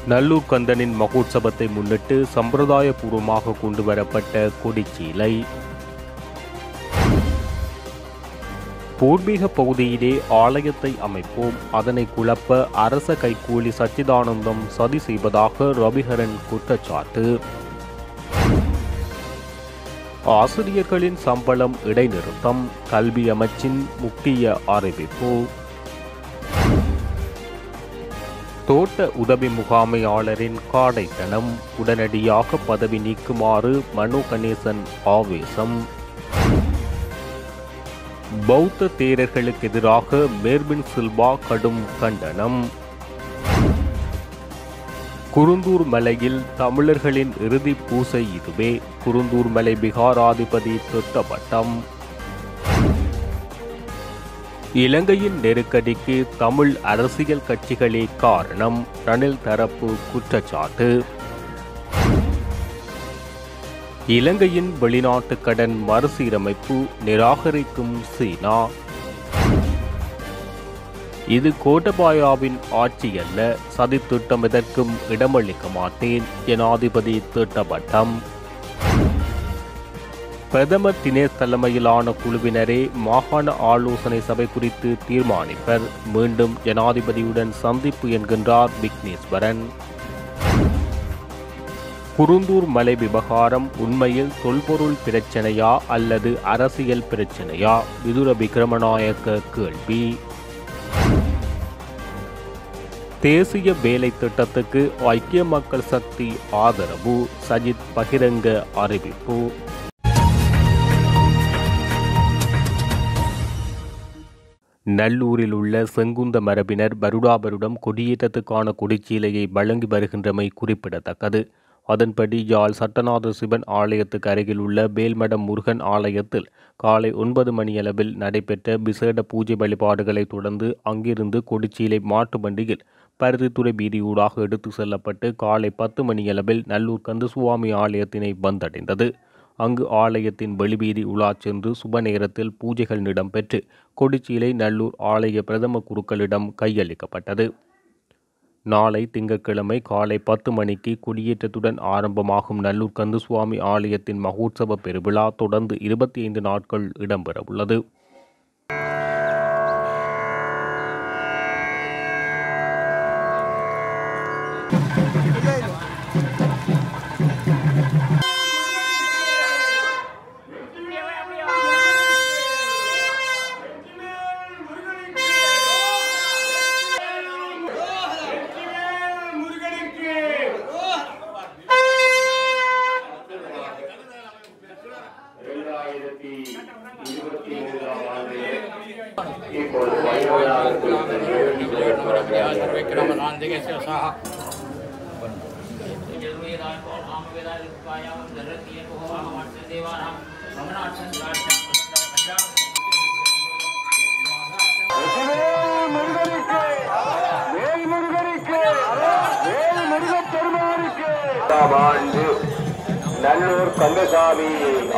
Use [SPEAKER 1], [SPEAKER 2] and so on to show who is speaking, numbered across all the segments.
[SPEAKER 1] நல்லூர் கந்தனின் மகோத்சவத்தை முன்னிட்டு சம்பிரதாயபூர்வமாக கொண்டு வரப்பட்ட கொடிச்சீலை பூர்வீக பகுதியிலே ஆலயத்தை அமைப்போம் அதனை குழப்ப அரச கைக்கூலி சச்சிதானந்தம் சதி செய்வதாக ரவிஹரன் குற்றச்சாட்டு ஆசிரியர்களின் சம்பளம் இடைநிறுத்தம் கல்வி அமைச்சின் முக்கிய அறிவிப்பு தோட்ட உதவி முகாமையாளரின் காடைத்தனம் உடனடியாக பதவி நீக்குமாறு மனு கணேசன் ஆவேசம் பௌத்த தேரர்களுக்கு எதிராக மேர்பின் சில்வா கடும் கண்டனம் குருந்தூர் மலையில் தமிழர்களின் இறுதி பூசை இதுவே குருந்தூர் மலை பிகாராதிபதி திட்டவட்டம் இலங்கையின் நெருக்கடிக்கு தமிழ் அரசியல் கட்சிகளே காரணம் ரணில் தரப்பு குற்றச்சாட்டு இலங்கையின் வெளிநாட்டு கடன் மறுசீரமைப்பு நிராகரிக்கும் சீனா இது கோட்டபாயாவின் ஆட்சி அல்ல சதித்திட்டம் எதற்கும் இடமளிக்க மாட்டேன் ஜனாதிபதி திட்டவட்டம் பிரதமர் தினேஷ் தலைமையிலான குழுவினரே மாகாண ஆலோசனை சபை குறித்து தீர்மானிப்பர் மீண்டும் ஜனாதிபதியுடன் சந்திப்பு என்கின்றார் விக்னேஸ்வரன் குருந்தூர் மலை விவகாரம் உண்மையில் தொல்பொருள் பிரச்சனையா அல்லது அரசியல் பிரச்சனையா விதுர விக்ரமநாயக்க கேள்வி தேசிய வேலை திட்டத்துக்கு ஐக்கிய மக்கள் சக்தி ஆதரவு சஜித் பகிரங்க அறிவிப்பு நல்லூரில் உள்ள செங்குந்த மரபினர் வருடாபருடம் கொடியேற்றத்துக்கான கொடிச்சீலையை வழங்கி வருகின்றமை குறிப்பிடத்தக்கது அதன்படி யாழ் சட்டநாத சிவன் ஆலயத்துக்கு அருகில் உள்ள வேல்மடம் முருகன் ஆலயத்தில் காலை ஒன்பது மணியளவில் நடைபெற்ற விசேட பூஜை வழிபாடுகளை தொடர்ந்து அங்கிருந்து கொடிச்சீலை மாட்டு வண்டியில் பருத்தித்துறை வீதியூடாக எடுத்து செல்லப்பட்டு காலை பத்து மணியளவில் நல்லூர் கந்தசுவாமி ஆலயத்தினை வந்தடைந்தது அங்கு ஆலயத்தின் வெளிவீதி உலா சென்று சுப நேரத்தில் பூஜைகள் இடம்பெற்று கொடிச்சீலை நல்லூர் ஆலய பிரதம குருக்களிடம் கையளிக்கப்பட்டது நாளை திங்கட்கிழமை காலை பத்து மணிக்கு கொடியேற்றத்துடன் ஆரம்பமாகும் நல்லூர் கந்தசுவாமி ஆலயத்தின் மகோத்சவ பெருவிழா தொடர்ந்து இருபத்தி ஐந்து நாட்கள் இடம்பெறவுள்ளது
[SPEAKER 2] இரண்டாயிரத்தி இருபத்தி மூன்றாம் ஆண்டு இப்பொழுது வயதான
[SPEAKER 3] விக்ரமநாந்திகேச சஹ
[SPEAKER 2] இரண்டாம் ஆண்டு நல்லூர் கந்தசாமி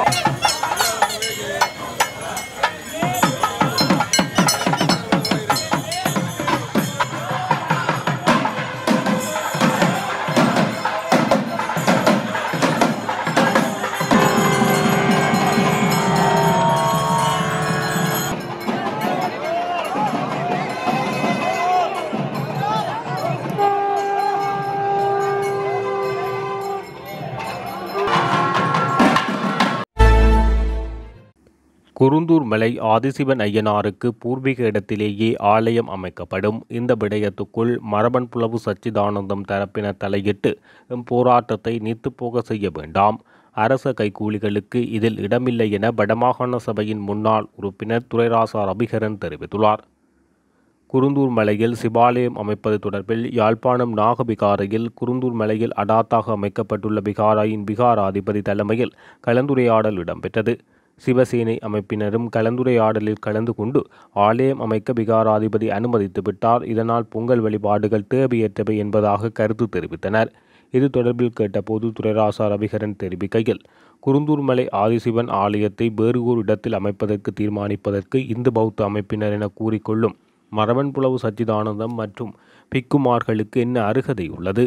[SPEAKER 1] குருந்தூர் மலை ஆதிசிவன் ஐயனாருக்கு பூர்வீக இடத்திலேயே ஆலயம் அமைக்கப்படும் இந்த விடயத்துக்குள் மரபன் புலவு சச்சிதானந்தம் தரப்பினர் தலையிட்டு எம் போராட்டத்தை நீத்துப்போக செய்ய வேண்டாம் அரச கைக்கூலிகளுக்கு இதில் இடமில்லை என வடமாகாண சபையின் முன்னாள் உறுப்பினர் துரைராசா ரபிகரன் தெரிவித்துள்ளார் குருந்தூர் மலையில் சிவாலயம் அமைப்பது தொடர்பில் யாழ்ப்பாணம் நாகபிகாரையில் குருந்தூர் மலையில் அடாத்தாக அமைக்கப்பட்டுள்ள பிகாராயின் பிகாராதிபதி தலைமையில் கலந்துரையாடல் இடம்பெற்றது சிவசேனை அமைப்பினரும் கலந்துரையாடலில் கலந்து கொண்டு ஆலயம் அமைக்க பிகாராதிபதி அனுமதித்து விட்டார் இதனால் பொங்கல் வழிபாடுகள் தேவையற்றவை என்பதாக கருத்து தெரிவித்தனர் இது தொடர்பில் கேட்டபோது துரைராசா ரவிகரன் தெரிவிக்கையில் குருந்தூர் மலை ஆதிசிவன் ஆலயத்தை வேறு ஒரு இடத்தில் அமைப்பதற்கு தீர்மானிப்பதற்கு இந்து பௌத்த அமைப்பினர் என கூறிக்கொள்ளும் மரவன் புலவு சச்சிதானந்தம் மற்றும் பிக்குமார்களுக்கு என்ன அருகதை உள்ளது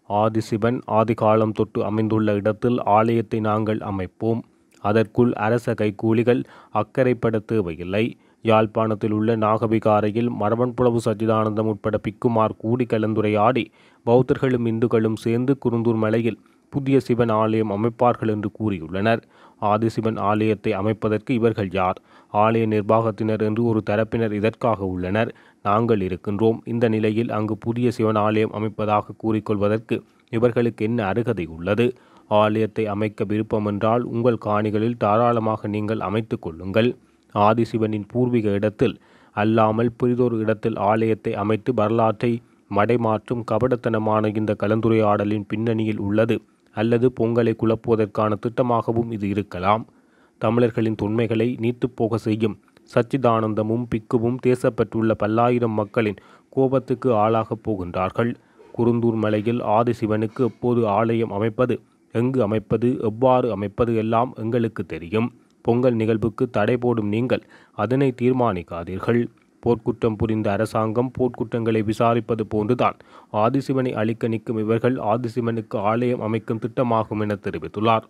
[SPEAKER 1] ஆதிசிவன் ஆதிகாலம் தொட்டு அமைந்துள்ள இடத்தில் ஆலயத்தை நாங்கள் அமைப்போம் அதற்குள் அரச கைக்கூலிகள் அக்கறைப்பட தேவையில்லை யாழ்ப்பாணத்தில் உள்ள நாகவிகாரையில் மரபன்புலவு சச்சிதானந்தம் உட்பட பிக்குமார் கூடி கலந்துரையாடி பௌத்தர்களும் இந்துக்களும் சேர்ந்து குருந்தூர் மலையில் புதிய சிவன் ஆலயம் அமைப்பார்கள் என்று கூறியுள்ளனர் ஆதிசிவன் ஆலயத்தை அமைப்பதற்கு இவர்கள் யார் ஆலய நிர்வாகத்தினர் என்று ஒரு தரப்பினர் இதற்காக உள்ளனர் நாங்கள் இருக்கின்றோம் இந்த நிலையில் அங்கு புதிய சிவன் ஆலயம் அமைப்பதாக கூறிக்கொள்வதற்கு இவர்களுக்கு என்ன அருகதை உள்ளது ஆலயத்தை அமைக்க விருப்பம் என்றால் உங்கள் காணிகளில் தாராளமாக நீங்கள் அமைத்துக் கொள்ளுங்கள் ஆதிசிவனின் பூர்வீக இடத்தில் அல்லாமல் புரிதொரு இடத்தில் ஆலயத்தை அமைத்து வரலாற்றை மடைமாற்றும் கபடத்தனமான இந்த கலந்துரையாடலின் பின்னணியில் உள்ளது அல்லது பொங்கலை குழப்புவதற்கான திட்டமாகவும் இது இருக்கலாம் தமிழர்களின் தொன்மைகளை நீத்துப் போக செய்யும் சச்சிதானந்தமும் பிக்குவும் தேசப்பட்டுள்ள பல்லாயிரம் மக்களின் கோபத்துக்கு ஆளாகப் போகின்றார்கள் குருந்தூர் மலையில் ஆதிசிவனுக்கு எப்போது ஆலயம் அமைப்பது எங்கு அமைப்பது எவ்வாறு அமைப்பது எல்லாம் எங்களுக்கு தெரியும் பொங்கல் நிகழ்வுக்கு தடை போடும் நீங்கள் அதனை தீர்மானிக்காதீர்கள் போர்க்குற்றம் புரிந்த அரசாங்கம் போர்க்குற்றங்களை விசாரிப்பது போன்றுதான் ஆதிசிவனை அழிக்க நிற்கும் இவர்கள் ஆதிசிவனுக்கு ஆலயம் அமைக்கும் திட்டமாகும் என தெரிவித்துள்ளார்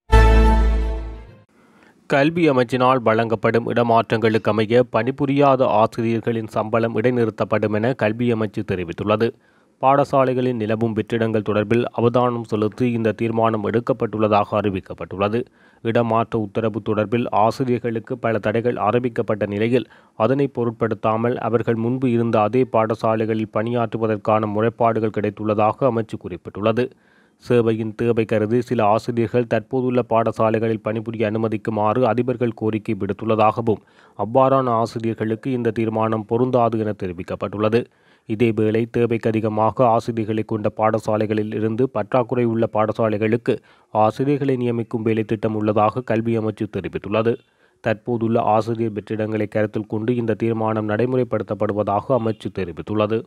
[SPEAKER 1] கல்வி அமைச்சினால் வழங்கப்படும் இடமாற்றங்களுக்கு அமைய பணிபுரியாத ஆசிரியர்களின் சம்பளம் இடைநிறுத்தப்படும் என கல்வி அமைச்சு தெரிவித்துள்ளது பாடசாலைகளின் நிலவும் வெற்றிடங்கள் தொடர்பில் அவதானம் செலுத்தி இந்த தீர்மானம் எடுக்கப்பட்டுள்ளதாக அறிவிக்கப்பட்டுள்ளது இடமாற்ற உத்தரவு தொடர்பில் ஆசிரியர்களுக்கு பல தடைகள் அறிவிக்கப்பட்ட நிலையில் அதனை பொருட்படுத்தாமல் அவர்கள் முன்பு இருந்த அதே பாடசாலைகளில் பணியாற்றுவதற்கான முறைப்பாடுகள் கிடைத்துள்ளதாக அமைச்சு குறிப்பிட்டுள்ளது சேவையின் தேவை கருதி சில ஆசிரியர்கள் தற்போதுள்ள பாடசாலைகளில் பணிபுரிய அனுமதிக்குமாறு அதிபர்கள் கோரிக்கை விடுத்துள்ளதாகவும் அவ்வாறான ஆசிரியர்களுக்கு இந்த தீர்மானம் பொருந்தாது என தெரிவிக்கப்பட்டுள்ளது இதேவேளை தேவைக்கு அதிகமாக ஆசிரியர்களை கொண்ட பாடசாலைகளில் இருந்து பற்றாக்குறை உள்ள பாடசாலைகளுக்கு ஆசிரியர்களை நியமிக்கும் வேலை திட்டம் உள்ளதாக கல்வி அமைச்சு தெரிவித்துள்ளது தற்போதுள்ள ஆசிரியர் வெற்றிடங்களை கருத்தில் கொண்டு இந்த தீர்மானம் நடைமுறைப்படுத்தப்படுவதாக அமைச்சு தெரிவித்துள்ளது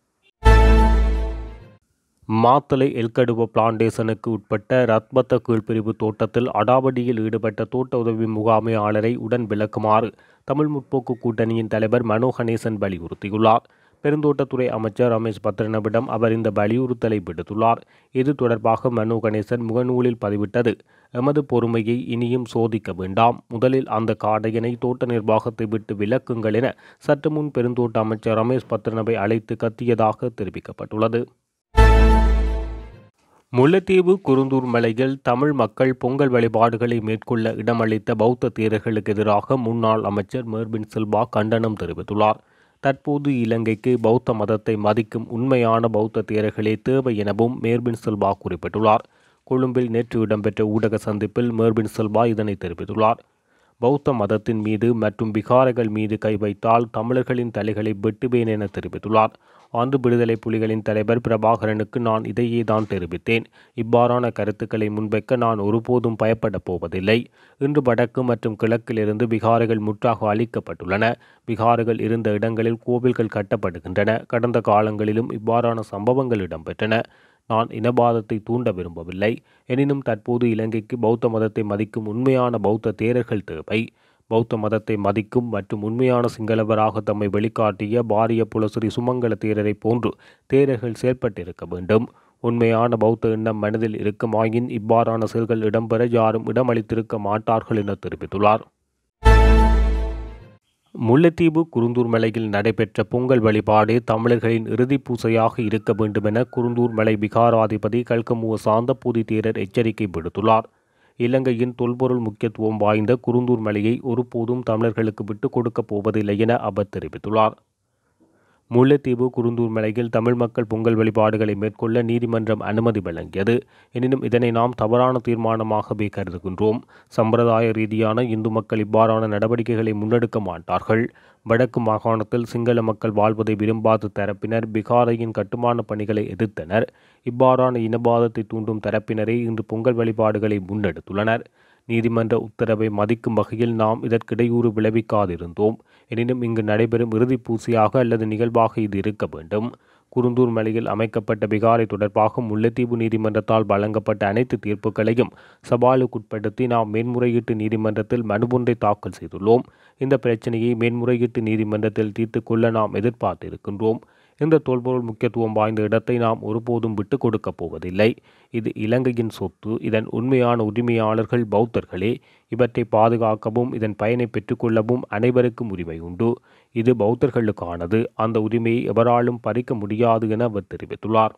[SPEAKER 1] மாத்தலை எல்கடுவ பிளான்டேஷனுக்கு உட்பட்ட ரத்பத்த கீழ்பிரிவு தோட்டத்தில் அடாவடியில் ஈடுபட்ட தோட்ட உதவி முகாமையாளரை உடன் விளக்குமாறு தமிழ் முற்போக்கு கூட்டணியின் தலைவர் மனோ கணேசன் வலியுறுத்தியுள்ளார் பெருந்தோட்டத்துறை அமைச்சர் ரமேஷ் பத்ரனவிடம் அவர் இந்த வலியுறுத்தலை விடுத்துள்ளார் இது தொடர்பாக மனோ கணேசன் முகநூலில் பதிவிட்டது எமது பொறுமையை இனியும் சோதிக்க வேண்டாம் முதலில் அந்த காடையனை தோட்ட நிர்வாகத்தை விட்டு விலக்குங்கள் என சற்று முன் பெருந்தோட்ட அமைச்சர் ரமேஷ் பத்ரனவை அழைத்து கத்தியதாக தெரிவிக்கப்பட்டுள்ளது முல்லைத்தீவு குருந்தூர் மலையில் தமிழ் மக்கள் பொங்கல் வழிபாடுகளை மேற்கொள்ள இடமளித்த பௌத்த தேரர்களுக்கு எதிராக முன்னாள் அமைச்சர் மேர்பின் சில்வா கண்டனம் தெரிவித்துள்ளார் தற்போது இலங்கைக்கு பௌத்த மதத்தை மதிக்கும் உண்மையான பௌத்த தேரர்களே தேவை எனவும் மேர்பின் சில்வா குறிப்பிட்டுள்ளார் கொழும்பில் நேற்று இடம்பெற்ற ஊடக சந்திப்பில் மேர்பின் சில்வா இதனை தெரிவித்துள்ளார் பௌத்த மதத்தின் மீது மற்றும் விகாரைகள் மீது கை வைத்தால் தமிழர்களின் தலைகளை வெட்டுவேன் என தெரிவித்துள்ளார் ஆண்டு விடுதலை புலிகளின் தலைவர் பிரபாகரனுக்கு நான் இதையே தான் தெரிவித்தேன் இவ்வாறான கருத்துக்களை முன்வைக்க நான் ஒருபோதும் பயப்படப் போவதில்லை இன்று வடக்கு மற்றும் கிழக்கிலிருந்து விகாரைகள் முற்றாக அழிக்கப்பட்டுள்ளன விகாரைகள் இருந்த இடங்களில் கோவில்கள் கட்டப்படுகின்றன கடந்த காலங்களிலும் இவ்வாறான சம்பவங்கள் இடம்பெற்றன நான் இனவாதத்தை தூண்ட விரும்பவில்லை எனினும் தற்போது இலங்கைக்கு பௌத்த மதத்தை மதிக்கும் உண்மையான பௌத்த தேரர்கள் தேவை பௌத்த மதத்தை மதிக்கும் மற்றும் உண்மையான சிங்களவராக தம்மை வெளிக்காட்டிய பாரிய புலசுரி சுமங்கல தேரரை போன்று தேரர்கள் செயல்பட்டிருக்க வேண்டும் உண்மையான பௌத்த எண்ணம் மனதில் இருக்குமாயின் இவ்வாறான செயல்கள் இடம்பெற யாரும் இடமளித்திருக்க மாட்டார்கள் என தெரிவித்துள்ளார் முல்லைத்தீவு குருந்தூர் மலையில் நடைபெற்ற பொங்கல் வழிபாடு தமிழர்களின் இறுதிப் பூசையாக இருக்க வேண்டுமென குருந்தூர் மலை விகாராதிபதி கல்கமுவ சாந்தபூதி தேரர் எச்சரிக்கை விடுத்துள்ளார் இலங்கையின் தொல்பொருள் முக்கியத்துவம் வாய்ந்த குருந்தூர் மலையை ஒருபோதும் தமிழர்களுக்கு விட்டுக் கொடுக்கப் போவதில்லை என அவர் தெரிவித்துள்ளார் முல்லைத்தீவு குருந்தூர் மலையில் தமிழ் மக்கள் பொங்கல் வழிபாடுகளை மேற்கொள்ள நீதிமன்றம் அனுமதி வழங்கியது எனினும் இதனை நாம் தவறான தீர்மானமாகவே கருதுகின்றோம் சம்பிரதாய ரீதியான இந்து மக்கள் இவ்வாறான நடவடிக்கைகளை முன்னெடுக்க மாட்டார்கள் வடக்கு மாகாணத்தில் சிங்கள மக்கள் வாழ்வதை விரும்பாத தரப்பினர் பிகாரையின் கட்டுமான பணிகளை எதிர்த்தனர் இவ்வாறான இனவாதத்தை தூண்டும் தரப்பினரே இன்று பொங்கல் வழிபாடுகளை முன்னெடுத்துள்ளனர் நீதிமன்ற உத்தரவை மதிக்கும் வகையில் நாம் இதற்கு இடையூறு விளைவிக்காதிருந்தோம் எனினும் இங்கு நடைபெறும் இறுதிப் பூசையாக அல்லது நிகழ்வாக இது இருக்க வேண்டும் குருந்தூர் மலையில் அமைக்கப்பட்ட விகாரை தொடர்பாக முல்லைத்தீவு நீதிமன்றத்தால் வழங்கப்பட்ட அனைத்து தீர்ப்புகளையும் சவாலுக்குட்படுத்தி நாம் மேன்முறையீட்டு நீதிமன்றத்தில் மனு ஒன்றை தாக்கல் செய்துள்ளோம் இந்த பிரச்சனையை மேன்முறையீட்டு நீதிமன்றத்தில் தீர்த்து கொள்ள நாம் எதிர்பார்த்திருக்கின்றோம் இந்த தொல்பொருள் முக்கியத்துவம் வாய்ந்த இடத்தை நாம் ஒருபோதும் விட்டுக் கொடுக்கப் போவதில்லை இது இலங்கையின் சொத்து இதன் உண்மையான உரிமையாளர்கள் பௌத்தர்களே இவற்றை பாதுகாக்கவும் இதன் பயனை பெற்றுக்கொள்ளவும் அனைவருக்கும் உரிமை உண்டு இது பௌத்தர்களுக்கானது அந்த உரிமையை எவராலும் பறிக்க முடியாது என அவர் தெரிவித்துள்ளார்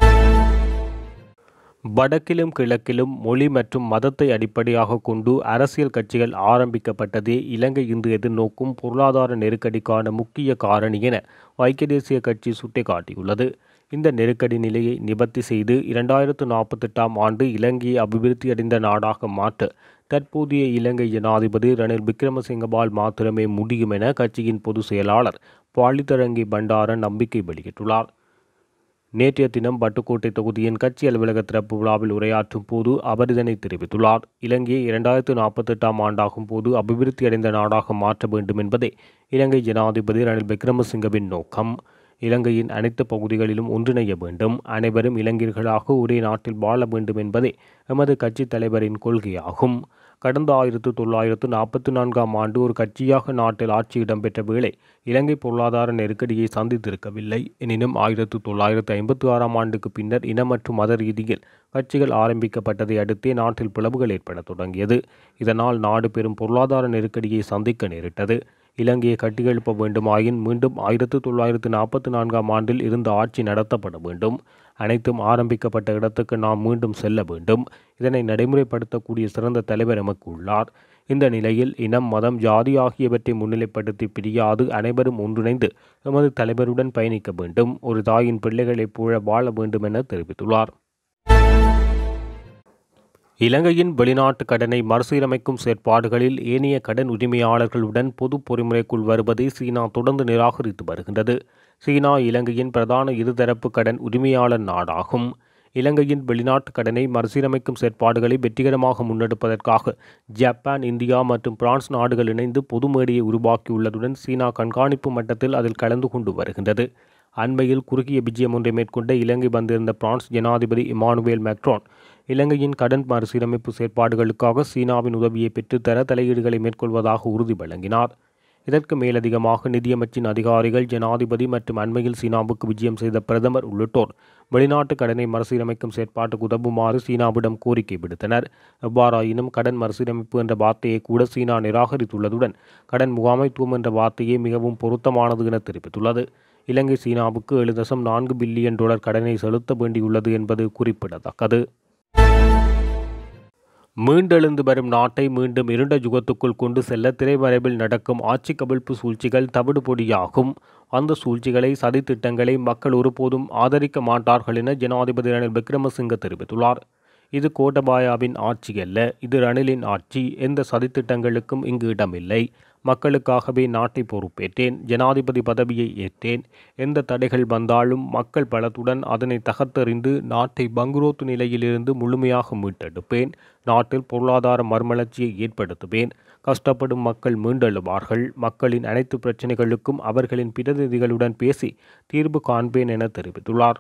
[SPEAKER 1] வடக்கிலும் கிழக்கிலும் மொழி மற்றும் மதத்தை அடிப்படையாக கொண்டு அரசியல் கட்சிகள் ஆரம்பிக்கப்பட்டதே இலங்கை இன்று எதிர்நோக்கும் பொருளாதார நெருக்கடிக்கான முக்கிய காரணி என ஐக்கிய தேசிய கட்சி சுட்டிக்காட்டியுள்ளது இந்த நெருக்கடி நிலையை நிவர்த்தி செய்து இரண்டாயிரத்து நாற்பத்தெட்டாம் ஆண்டு இலங்கையை அபிவிருத்தியடைந்த நாடாக மாற்ற தற்போதைய இலங்கை ஜனாதிபதி ரணில் விக்ரமசிங்கவால் மாத்திரமே முடியும் என கட்சியின் பொதுச் செயலாளர் பாலிதரங்கி பண்டாரன் நம்பிக்கை வெளியிட்டுள்ளார் நேற்றைய தினம் பட்டுக்கோட்டை தொகுதியின் கட்சி அலுவலக திறப்பு விழாவில் உரையாற்றும் போது அவர் இதனை தெரிவித்துள்ளார் இலங்கையை இரண்டாயிரத்து நாற்பத்தெட்டாம் ஆண்டாகும் போது அபிவிருத்தியடைந்த நாடாக மாற்ற வேண்டும் என்பதே இலங்கை ஜனாதிபதி ரணில் விக்ரமசிங்கவின் நோக்கம் இலங்கையின் அனைத்து பகுதிகளிலும் ஒன்றிணைய வேண்டும் அனைவரும் இளைஞர்களாக ஒரே நாட்டில் வாழ வேண்டும் என்பதே எமது கட்சித் தலைவரின் கொள்கையாகும் கடந்த ஆயிரத்து தொள்ளாயிரத்து நாற்பத்தி நான்காம் ஆண்டு ஒரு கட்சியாக நாட்டில் ஆட்சி இடம்பெற்ற வேளை இலங்கை பொருளாதார நெருக்கடியை சந்தித்திருக்கவில்லை எனினும் ஆயிரத்து தொள்ளாயிரத்து ஐம்பத்தி ஆறாம் ஆண்டுக்கு பின்னர் இன மற்றும் மத ரீதியில் கட்சிகள் ஆரம்பிக்கப்பட்டதை அடுத்தே நாட்டில் பிளவுகள் ஏற்படத் தொடங்கியது இதனால் நாடு பெரும் பொருளாதார நெருக்கடியை சந்திக்க நேரிட்டது இலங்கையை கட்டியெழுப்ப வேண்டுமாயின் மீண்டும் ஆயிரத்து தொள்ளாயிரத்து நாற்பத்தி நான்காம் ஆண்டில் இருந்த ஆட்சி நடத்தப்பட வேண்டும் அனைத்தும் ஆரம்பிக்கப்பட்ட இடத்துக்கு நாம் மீண்டும் செல்ல வேண்டும் இதனை நடைமுறைப்படுத்தக்கூடிய சிறந்த தலைவர் எமக்கு உள்ளார் இந்த நிலையில் இனம் மதம் ஜாதி ஆகியவற்றை முன்னிலைப்படுத்தி பிரியாது அனைவரும் ஒன்றிணைந்து எமது தலைவருடன் பயணிக்க வேண்டும் ஒரு தாயின் பிள்ளைகளைப் போல வாழ வேண்டும் என தெரிவித்துள்ளார் இலங்கையின் வெளிநாட்டு கடனை மறுசீரமைக்கும் செயற்பாடுகளில் ஏனைய கடன் உரிமையாளர்களுடன் பொது பொறிமுறைக்குள் வருவதை சீனா தொடர்ந்து நிராகரித்து வருகின்றது சீனா இலங்கையின் பிரதான இருதரப்பு கடன் உரிமையாளர் நாடாகும் இலங்கையின் வெளிநாட்டு கடனை மறுசீரமைக்கும் செயற்பாடுகளை வெற்றிகரமாக முன்னெடுப்பதற்காக ஜப்பான் இந்தியா மற்றும் பிரான்ஸ் நாடுகள் இணைந்து பொது மேடையை உருவாக்கியுள்ளதுடன் சீனா கண்காணிப்பு மட்டத்தில் அதில் கலந்து கொண்டு வருகின்றது அண்மையில் குறுகிய விஜயம் ஒன்றை மேற்கொண்ட இலங்கை வந்திருந்த பிரான்ஸ் ஜனாதிபதி இமானுவேல் மேக்ரான் இலங்கையின் கடன் மறுசீரமைப்பு செயற்பாடுகளுக்காக சீனாவின் உதவியை பெற்றுத்தர தலையீடுகளை மேற்கொள்வதாக உறுதி வழங்கினார் இதற்கு மேலதிகமாக நிதியமைச்சின் அதிகாரிகள் ஜனாதிபதி மற்றும் அண்மையில் சீனாவுக்கு விஜயம் செய்த பிரதமர் உள்ளிட்டோர் வெளிநாட்டு கடனை மறுசீரமைக்கும் செயற்பாட்டுக்கு உதவுமாறு சீனாவிடம் கோரிக்கை விடுத்தனர் எவ்வாறாயினும் கடன் மறுசீரமைப்பு என்ற வார்த்தையை கூட சீனா நிராகரித்துள்ளதுடன் கடன் முகாமைத்துவம் என்ற வார்த்தையே மிகவும் பொருத்தமானது என தெரிவித்துள்ளது இலங்கை சீனாவுக்கு ஏழு தசம் நான்கு பில்லியன் டாலர் கடனை செலுத்த வேண்டியுள்ளது என்பது குறிப்பிடத்தக்கது மீண்டெழுந்து வரும் நாட்டை மீண்டும் இருண்ட யுகத்துக்குள் கொண்டு செல்ல திரைமறைவில் நடக்கும் ஆட்சி கவிழ்ப்பு சூழ்ச்சிகள் தவிடுபொடியாகும் அந்த சூழ்ச்சிகளை சதித்திட்டங்களை மக்கள் ஒருபோதும் ஆதரிக்க மாட்டார்கள் என ஜனாதிபதி ரணில் விக்ரமசிங்க தெரிவித்துள்ளார் இது கோட்டபாயாவின் ஆட்சி அல்ல இது ரணிலின் ஆட்சி எந்த சதித்திட்டங்களுக்கும் இங்கு இடமில்லை மக்களுக்காகவே நாட்டை பொறுப்பேற்றேன் ஜனாதிபதி பதவியை ஏற்றேன் எந்த தடைகள் வந்தாலும் மக்கள் பலத்துடன் அதனை தகர்த்தெறிந்து நாட்டை பங்குரோத்து நிலையிலிருந்து முழுமையாக மீட்டெடுப்பேன் நாட்டில் பொருளாதார மறுமலர்ச்சியை ஏற்படுத்துவேன் கஷ்டப்படும் மக்கள் மீண்டெழுவார்கள் மக்களின் அனைத்து பிரச்சனைகளுக்கும் அவர்களின் பிரதிநிதிகளுடன் பேசி தீர்வு காண்பேன் என தெரிவித்துள்ளார்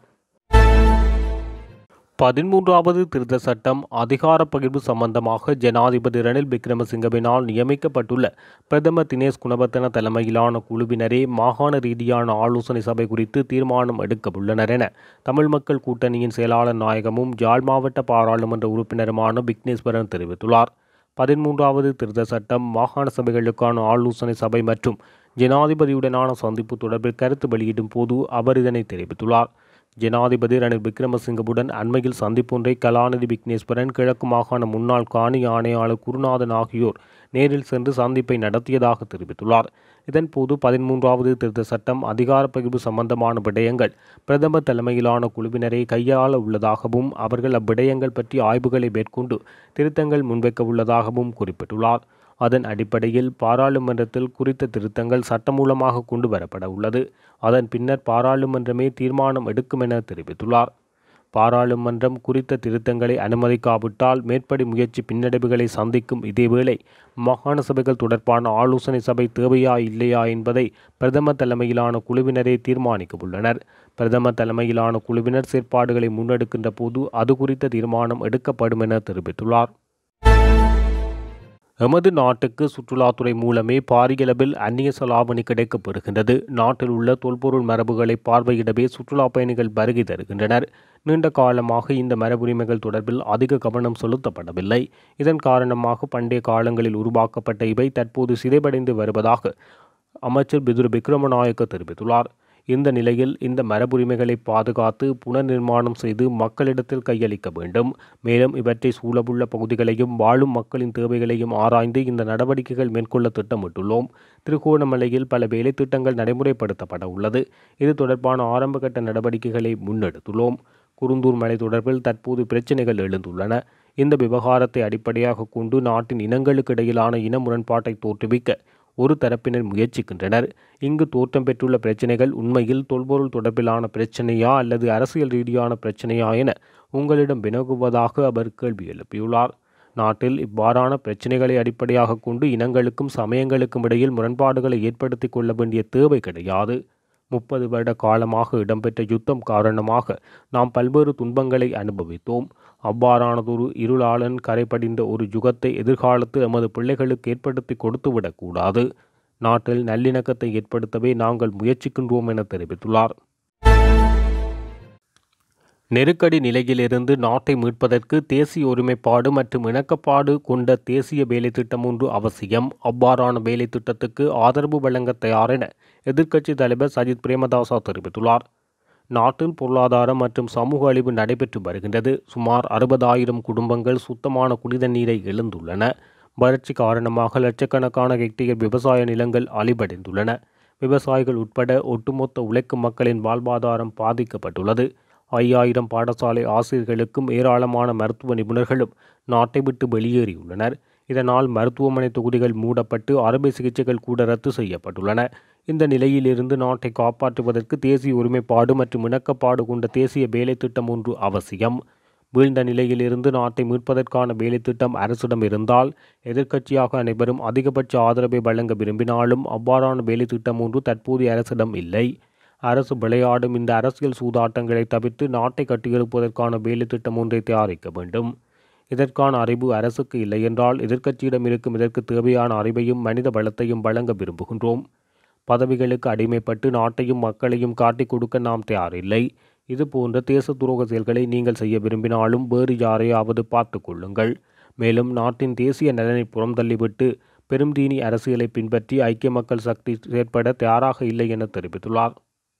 [SPEAKER 1] பதிமூன்றாவது திருத்த சட்டம் அதிகார பகிர்வு சம்பந்தமாக ஜனாதிபதி ரணில் விக்ரமசிங்கவினால் நியமிக்கப்பட்டுள்ள பிரதமர் தினேஷ் குணவர்த்தன தலைமையிலான குழுவினரே மாகாண ரீதியான ஆலோசனை சபை குறித்து தீர்மானம் எடுக்க உள்ளனர் என தமிழ் மக்கள் கூட்டணியின் செயலாளர் நாயகமும் ஜாழ் மாவட்ட பாராளுமன்ற உறுப்பினருமான விக்னேஸ்வரன் தெரிவித்துள்ளார் பதிமூன்றாவது திருத்த சட்டம் மாகாண சபைகளுக்கான ஆலோசனை சபை மற்றும் ஜனாதிபதியுடனான சந்திப்பு தொடர்பில் கருத்து வெளியிடும் போது அவர் இதனை தெரிவித்துள்ளார் ஜனாதிபதி ரணில் விக்ரமசிங்கவுடன் அண்மையில் சந்திப்பொன்றை கலாநிதி விக்னேஸ்வரன் கிழக்கு மாகாண முன்னாள் காணி ஆணையாளர் குருநாதன் ஆகியோர் நேரில் சென்று சந்திப்பை நடத்தியதாக தெரிவித்துள்ளார் இதன்போது பதிமூன்றாவது திருத்த சட்டம் அதிகார பகிர்வு சம்பந்தமான விடயங்கள் பிரதமர் தலைமையிலான குழுவினரை கையாள உள்ளதாகவும் அவர்கள் அவ்விடயங்கள் பற்றி ஆய்வுகளை மேற்கொண்டு திருத்தங்கள் முன்வைக்க உள்ளதாகவும் குறிப்பிட்டுள்ளார் அதன் அடிப்படையில் பாராளுமன்றத்தில் குறித்த திருத்தங்கள் சட்டமூலமாக கொண்டு வரப்பட உள்ளது அதன் பின்னர் பாராளுமன்றமே தீர்மானம் எடுக்கும் என தெரிவித்துள்ளார் பாராளுமன்றம் குறித்த திருத்தங்களை அனுமதிக்காவிட்டால் மேற்படி முயற்சி பின்னடைவுகளை சந்திக்கும் இதேவேளை மாகாண சபைகள் தொடர்பான ஆலோசனை சபை தேவையா இல்லையா என்பதை பிரதமர் தலைமையிலான குழுவினரே தீர்மானிக்க உள்ளனர் பிரதமர் தலைமையிலான குழுவினர் செயற்பாடுகளை முன்னெடுக்கின்ற போது அது குறித்த தீர்மானம் எடுக்கப்படும் என தெரிவித்துள்ளார் எமது நாட்டுக்கு சுற்றுலாத்துறை மூலமே பாரியளவில் அந்நிய செலாவணி கிடைக்கப் பெறுகின்றது நாட்டில் உள்ள தொல்பொருள் மரபுகளை பார்வையிடவே சுற்றுலா பயணிகள் வருகை தருகின்றனர் நீண்ட காலமாக இந்த மரபுரிமைகள் தொடர்பில் அதிக கவனம் செலுத்தப்படவில்லை இதன் காரணமாக பண்டைய காலங்களில் உருவாக்கப்பட்ட இவை தற்போது சிதைவடைந்து வருவதாக அமைச்சர் பிதுரு விக்ரமநாயக்க தெரிவித்துள்ளார் இந்த நிலையில் இந்த மரபுரிமைகளை பாதுகாத்து புனர்நிர்மாணம் செய்து மக்களிடத்தில் கையளிக்க வேண்டும் மேலும் இவற்றை சூழவுள்ள பகுதிகளையும் வாழும் மக்களின் தேவைகளையும் ஆராய்ந்து இந்த நடவடிக்கைகள் மேற்கொள்ள திட்டமிட்டுள்ளோம் திருகோணமலையில் பல வேலை திட்டங்கள் நடைமுறைப்படுத்தப்பட உள்ளது இது தொடர்பான ஆரம்பகட்ட நடவடிக்கைகளை முன்னெடுத்துள்ளோம் குருந்தூர் மலை தொடர்பில் தற்போது பிரச்சினைகள் எழுந்துள்ளன இந்த விவகாரத்தை அடிப்படையாக கொண்டு நாட்டின் இனங்களுக்கு இடையிலான இன முரண்பாட்டை தோற்றுவிக்க ஒரு தரப்பினர் முயற்சிக்கின்றனர் இங்கு தோற்றம் பெற்றுள்ள பிரச்சினைகள் உண்மையில் தொல்பொருள் தொடர்பிலான பிரச்சனையா அல்லது அரசியல் ரீதியான பிரச்சனையா என உங்களிடம் வினகுவதாக அவர் கேள்வி எழுப்பியுள்ளார் நாட்டில் இவ்வாறான பிரச்சினைகளை அடிப்படையாக கொண்டு இனங்களுக்கும் சமயங்களுக்கும் இடையில் முரண்பாடுகளை ஏற்படுத்திக் கொள்ள வேண்டிய தேவை கிடையாது முப்பது வருட காலமாக இடம்பெற்ற யுத்தம் காரணமாக நாம் பல்வேறு துன்பங்களை அனுபவித்தோம் அவ்வாறானதொரு இருளாளன் கரைபடிந்த ஒரு யுகத்தை எதிர்காலத்தில் எமது பிள்ளைகளுக்கு ஏற்படுத்தி கொடுத்துவிடக்கூடாது நாட்டில் நல்லிணக்கத்தை ஏற்படுத்தவே நாங்கள் முயற்சிக்கின்றோம் என தெரிவித்துள்ளார் நெருக்கடி நிலையிலிருந்து நாட்டை மீட்பதற்கு தேசிய ஒருமைப்பாடு மற்றும் இணக்கப்பாடு கொண்ட தேசிய வேலை திட்டம் ஒன்று அவசியம் அவ்வாறான வேலை திட்டத்துக்கு ஆதரவு வழங்க தயார் என எதிர்க்கட்சி தலைவர் சஜித் பிரேமதாசா தெரிவித்துள்ளார் நாட்டில் பொருளாதார மற்றும் சமூக அழிவு நடைபெற்று வருகின்றது சுமார் அறுபதாயிரம் குடும்பங்கள் சுத்தமான குடித நீரை இழந்துள்ளன வறட்சி காரணமாக லட்சக்கணக்கான ஹெக்டேயர் விவசாய நிலங்கள் அழிவடைந்துள்ளன விவசாயிகள் உட்பட ஒட்டுமொத்த உழைக்கும் மக்களின் வாழ்வாதாரம் பாதிக்கப்பட்டுள்ளது ஐயாயிரம் பாடசாலை ஆசிரியர்களுக்கும் ஏராளமான மருத்துவ நிபுணர்களும் நாட்டை விட்டு வெளியேறியுள்ளனர் இதனால் மருத்துவமனை தொகுதிகள் மூடப்பட்டு அறுவை சிகிச்சைகள் கூட ரத்து செய்யப்பட்டுள்ளன இந்த நிலையிலிருந்து நாட்டை காப்பாற்றுவதற்கு தேசிய ஒருமைப்பாடு மற்றும் இணக்கப்பாடு கொண்ட தேசிய வேலை திட்டம் ஒன்று அவசியம் வீழ்ந்த நிலையிலிருந்து நாட்டை மீட்பதற்கான வேலை திட்டம் அரசிடம் இருந்தால் எதிர்க்கட்சியாக அனைவரும் அதிகபட்ச ஆதரவை வழங்க விரும்பினாலும் அவ்வாறான வேலை திட்டம் ஒன்று தற்போதைய அரசிடம் இல்லை அரசு விளையாடும் இந்த அரசியல் சூதாட்டங்களை தவிர்த்து நாட்டை கட்டியெழுப்பதற்கான வேலை திட்டம் ஒன்றை தயாரிக்க வேண்டும் இதற்கான அறிவு அரசுக்கு இல்லை என்றால் எதிர்க்கட்சியிடம் இருக்கும் இதற்கு தேவையான அறிவையும் மனித வளத்தையும் வழங்க விரும்புகின்றோம் பதவிகளுக்கு அடிமைப்பட்டு நாட்டையும் மக்களையும் காட்டிக் கொடுக்க நாம் தயாரில்லை இது போன்ற தேச துரோக செயல்களை நீங்கள் செய்ய விரும்பினாலும் வேறு யாரையாவது பார்த்து கொள்ளுங்கள் மேலும் நாட்டின் தேசிய நலனை புறம்தள்ளிவிட்டு பெரும்தீனி அரசியலை பின்பற்றி ஐக்கிய மக்கள் சக்தி செயற்பட தயாராக இல்லை என தெரிவித்துள்ளார்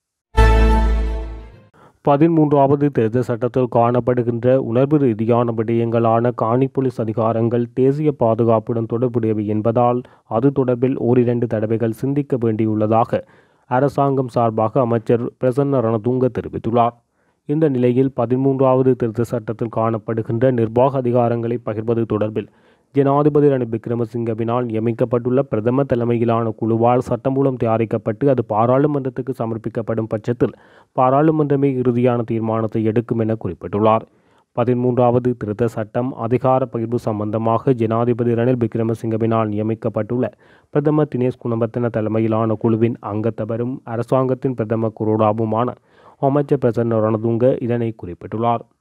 [SPEAKER 1] பதிமூன்றாவது தேர்தல் சட்டத்தில் காணப்படுகின்ற உணர்வு ரீதியான விடயங்களான காணி போலீஸ் அதிகாரங்கள் தேசிய பாதுகாப்புடன் தொடர்புடையவை என்பதால் அது தொடர்பில் ஓரிரண்டு தடவைகள் சிந்திக்க வேண்டியுள்ளதாக அரசாங்கம் சார்பாக அமைச்சர் பிரசன்ன ரணதுங்க தெரிவித்துள்ளார் இந்த நிலையில் பதிமூன்றாவது திருத்த சட்டத்தில் காணப்படுகின்ற நிர்வாக அதிகாரங்களை பகிர்வது தொடர்பில் ஜனாதிபதி ரணில் விக்ரமசிங்கவினால் நியமிக்கப்பட்டுள்ள பிரதம தலைமையிலான குழுவால் சட்டமூலம் தயாரிக்கப்பட்டு அது பாராளுமன்றத்துக்கு சமர்ப்பிக்கப்படும் பட்சத்தில் பாராளுமன்றமே இறுதியான தீர்மானத்தை எடுக்கும் என குறிப்பிட்டுள்ளார் பதிமூன்றாவது திருத்த சட்டம் அதிகார பகிர்வு சம்பந்தமாக ஜனாதிபதி ரணில் விக்ரமசிங்கவினால் நியமிக்கப்பட்டுள்ள பிரதமர் தினேஷ் குணவர்த்தன தலைமையிலான குழுவின் அங்கத்தவரும் அரசாங்கத்தின் பிரதம குரோடாவுமான அமைச்சர் பிரசன்ன ரணதுங்க இதனை குறிப்பிட்டுள்ளார்